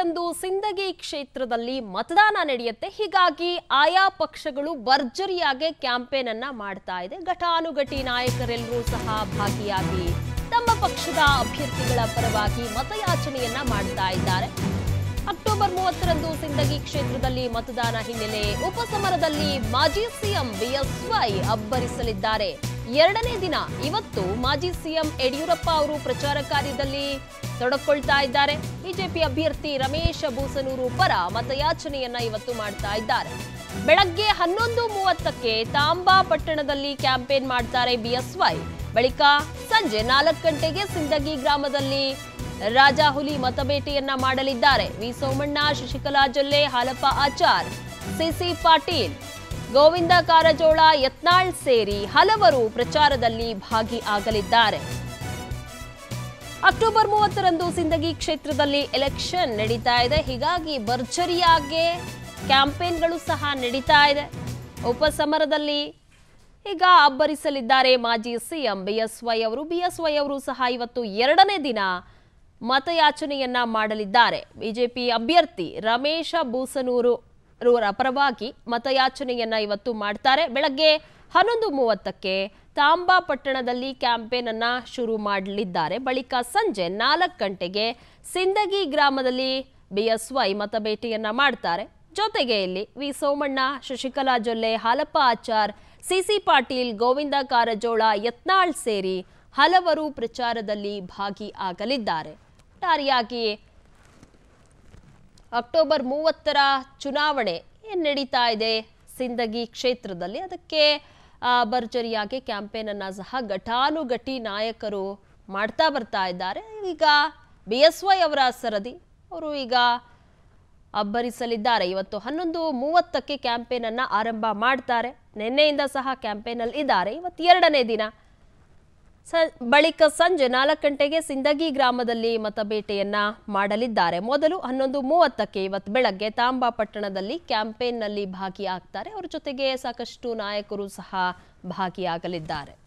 ಮೂವತ್ತರಂದು ಸಿಂದಗಿ ಕ್ಷೇತ್ರದಲ್ಲಿ ಮತದಾನ ನಡೆಯುತ್ತೆ ಹೀಗಾಗಿ ಆಯಾ ಪಕ್ಷಗಳು ಭರ್ಜರಿಯಾಗಿ ಕ್ಯಾಂಪೇನ್ ಅನ್ನ ಮಾಡ್ತಾ ಇದೆ ಘಟಾನುಘಟಿ ನಾಯಕರೆಲ್ಲರೂ ಸಹ ಭಾಗಿಯಾಗಿ ತಮ್ಮ ಪಕ್ಷದ ಅಭ್ಯರ್ಥಿಗಳ ಪರವಾಗಿ ಮತಯಾಚನೆಯನ್ನ ಮಾಡ್ತಾ ಇದ್ದಾರೆ ಅಕ್ಟೋಬರ್ ಮೂವತ್ತರಂದು ಸಿಂದಗಿ ಕ್ಷೇತ್ರದಲ್ಲಿ ಮತದಾನ ಹಿನ್ನೆಲೆ ಉಪಸಮರದಲ್ಲಿ ಮಾಜಿ ಸಿಎಂ ಬಿಎಸ್ವೈ ಅಬ್ಬರಿಸಲಿದ್ದಾರೆ ಎರಡನೇ ದಿನ ಇವತ್ತು ಮಾಜಿ ಸಿಎಂ ಯಡಿಯೂರಪ್ಪ ಅವರು ಪ್ರಚಾರ ಕಾರ್ಯದಲ್ಲಿ ತೊಡಕೊಳ್ತಾ ಇದ್ದಾರೆ ಬಿಜೆಪಿ ಅಭ್ಯರ್ಥಿ ರಮೇಶ್ ಬೂಸನೂರು ಪರ ಮತಯಾಚನೆಯನ್ನ ಇವತ್ತು ಮಾಡ್ತಾ ಇದ್ದಾರೆ ಬೆಳಗ್ಗೆ ಹನ್ನೊಂದು ಮೂವತ್ತಕ್ಕೆ ತಾಂಬಾ ಪಟ್ಟಣದಲ್ಲಿ ಕ್ಯಾಂಪೇನ್ ಮಾಡ್ತಾರೆ ಬಿಎಸ್ವೈ ಬಳಿಕ ಸಂಜೆ ನಾಲ್ಕು ಗಂಟೆಗೆ ಸಿಂದಗಿ ಗ್ರಾಮದಲ್ಲಿ ರಾಜಾಹುಲಿ ಮತಬೇಟೆಯನ್ನ ಮಾಡಲಿದ್ದಾರೆ ವಿ ಸೋಮಣ್ಣ ಶಶಿಕಲಾ ಜೊಲ್ಲೆ ಹಾಲಪ್ಪ ಆಚಾರ್ ಸಿಸಿ ಪಾಟೀಲ್ ಗೋವಿಂದ ಕಾರಜೋಳ ಯತ್ನಾಳ್ ಸೇರಿ ಹಲವರು ಪ್ರಚಾರದಲ್ಲಿ ಭಾಗಿಯಾಗಲಿದ್ದಾರೆ ಅಕ್ಟೋಬರ್ ಮೂವತ್ತರಂದು ಸಿಂದಗಿ ಕ್ಷೇತ್ರದಲ್ಲಿ ಎಲೆಕ್ಷನ್ ನಡೀತಾ ಇದೆ ಹೀಗಾಗಿ ಭರ್ಜರಿಯಾಗಿ ಕ್ಯಾಂಪೇನ್ಗಳು ಸಹ ನಡೀತಾ ಇದೆ ಉಪಸಮರದಲ್ಲಿ ಈಗ ಅಬ್ಬರಿಸಲಿದ್ದಾರೆ ಮಾಜಿ ಸಿಎಂ ಬಿಎಸ್ವೈ ಅವರು ಬಿಎಸ್ವೈ ಅವರು ಸಹ ಇವತ್ತು ಎರಡನೇ ದಿನ ಮತಯಾಚನೆಯನ್ನ ಮಾಡಲಿದ್ದಾರೆ ಬಿಜೆಪಿ ಅಭ್ಯರ್ಥಿ ರಮೇಶ ಬೂಸನೂರು ಅವರ ಪರವಾಗಿ ಮತಯಾಚನೆಯನ್ನ ಇವತ್ತು ಮಾಡ್ತಾರೆ ಬೆಳಗ್ಗೆ ಹನ್ನೊಂದು ಮೂವತ್ತಕ್ಕೆ ತಾಂಬಾ ಪಟ್ಟಣದಲ್ಲಿ ಕ್ಯಾಂಪೇನ್ ಅನ್ನ ಶುರು ಮಾಡಲಿದ್ದಾರೆ ಬಳಿಕ ಸಂಜೆ ನಾಲ್ಕು ಗಂಟೆಗೆ ಸಿಂದಗಿ ಗ್ರಾಮದಲ್ಲಿ ಬಿಎಸ್ವೈ ಮತಬೇಟೆಯನ್ನ ಮಾಡ್ತಾರೆ ಜೊತೆಗೆ ಇಲ್ಲಿ ವಿ ಸೋಮಣ್ಣ ಶಶಿಕಲಾ ಜೊಲ್ಲೆ ಹಾಲಪ್ಪ ಆಚಾರ್ ಸಿಸಿ ಪಾಟೀಲ್ ಗೋವಿಂದ ಕಾರಜೋಳ ಯತ್ನಾಳ್ ಸೇರಿ ಹಲವರು ಪ್ರಚಾರದಲ್ಲಿ ಭಾಗಿಯಾಗಲಿದ್ದಾರೆ ಒಟ್ಟಾರೆಯಾಗಿ ಅಕ್ಟೋಬರ್ ಮೂವತ್ತರ ಚುನಾವಣೆ ಏನ್ ನಡೀತಾ ಇದೆ ಸಿಂದಗಿ ಕ್ಷೇತ್ರದಲ್ಲಿ ಅದಕ್ಕೆ ಆ, ಭರ್ಜರಿಯಾಗಿ ಕ್ಯಾಂಪೇನ್ ಅನ್ನ ಸಹ ಘಟಾನುಘಟಿ ನಾಯಕರು ಮಾಡ್ತಾ ಬರ್ತಾ ಇದ್ದಾರೆ ಈಗ ಬಿ ಎಸ್ ವೈ ಅವರ ಸರದಿ ಅವರು ಈಗ ಅಬ್ಬರಿಸಲಿದ್ದಾರೆ ಇವತ್ತು ಹನ್ನೊಂದು ಮೂವತ್ತಕ್ಕೆ ಕ್ಯಾಂಪೇನ್ ಅನ್ನ ಆರಂಭ ಮಾಡ್ತಾರೆ ನಿನ್ನೆಯಿಂದ ಸಹ ಕ್ಯಾಂಪೇನ್ ಅಲ್ಲಿ ಇದ್ದಾರೆ ಇವತ್ತು ಎರಡನೇ ದಿನ ಸ ಬಳಿಕ ಸಂಜೆ ನಾಲ್ಕು ಗಂಟೆಗೆ ಸಿಂದಗಿ ಗ್ರಾಮದಲ್ಲಿ ಮತಬೇಟೆಯನ್ನ ಮಾಡಲಿದ್ದಾರೆ ಮೊದಲು ಹನ್ನೊಂದು ಮೂವತ್ತಕ್ಕೆ ಇವತ್ತು ಬೆಳಗ್ಗೆ ತಾಂಬಾ ಪಟ್ಟಣದಲ್ಲಿ ಕ್ಯಾಂಪೇನ್ನಲ್ಲಿ ಭಾಗಿಯಾಗ್ತಾರೆ ಅವ್ರ ಜೊತೆಗೆ ಸಾಕಷ್ಟು ನಾಯಕರು ಸಹ ಭಾಗಿಯಾಗಲಿದ್ದಾರೆ